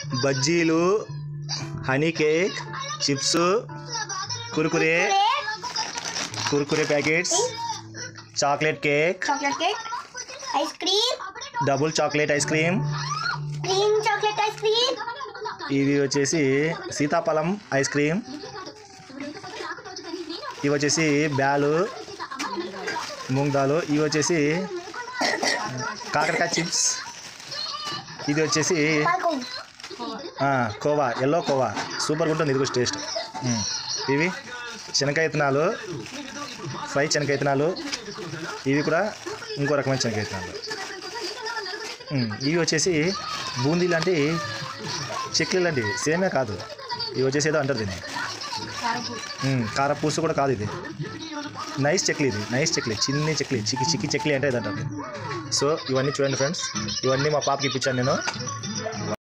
బజ్జీలు honey cake chips Kurkure Kurkure packets chocolate cake chocolate cake ice cream double chocolate ice cream cream chocolate ice cream ఇవి వచ్చేసి సీతాఫలం ice cream ఇవి వచ్చేసి బ్యాలు మూంగ్ దాలు ఇవి వచ్చేసి కాకరకాయ చిప్స్ ఇది వచ్చేసి పాల్గొ ఆ, కోవా ఎల్లో కోవా సూపర్గా ఉంటుంది ఇది కూడా టేస్ట్ మ్మ్. ఇవి శనగకాయ విత్తనాలు ఫ్రై శనగకాయ విత్తనాలు ఇవి కూడా ఇంకో రకమైన శనగకాయ విత్తనాలు మ్మ్. ఇవి వచ్చేసి బూందీ లాంటి చెక్లీ లాంటివి సేమే కాదు ఇవి వచ్చేసి ఏదో అంటారు దీన్ని మ్మ్. కారపూస కూడా కాదు ఇది నైస్ చెక్లీ ఇది నైస్ చెక్లీ చిన్ని చెక్లీ చికి చికి చెక్లీ అంటే ఇది అంటారు దీన్ని. సో ఇవన్నీ చూడండి ఫ్రెండ్స్ ఇవన్నీ మా పాపకి ఇప్పించాను నేను